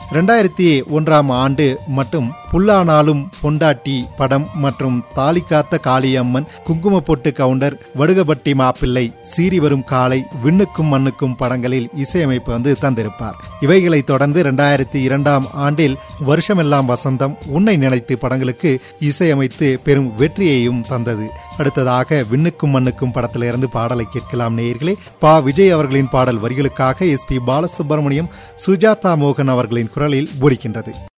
இரண்டாயிரத்தி ஒன்றாம் ஆண்டு மட்டும் புல்லானாலும் பொண்டாட்டி படம் மற்றும் தாலிகாத்த காளியம்மன் குங்கும பொட்டு கவுண்டர் வடுகபட்டி மாப்பிள்ளை சீறி வரும் காலை விண்ணுக்கும் மண்ணுக்கும் படங்களில் இசையமைப்பு வந்து தந்திருப்பார் இவைகளை தொடர்ந்து இரண்டாயிரத்தி இரண்டாம் ஆண்டில் வருஷமெல்லாம் வசந்தம் உன்னை நினைத்து படங்களுக்கு இசையமைத்து பெரும் வெற்றியையும் தந்தது அடுத்ததாக விண்ணுக்கும் மண்ணுக்கும் படத்திலிருந்து பாடலை கேட்கலாம் நேயர்களே பா விஜய் அவர்களின் பாடல் வரிகளுக்காக எஸ் பி பாலசுப்ரமணியம் சுஜாதா மோகன் அவர்களின் குரலில் ஒலிக்கின்றது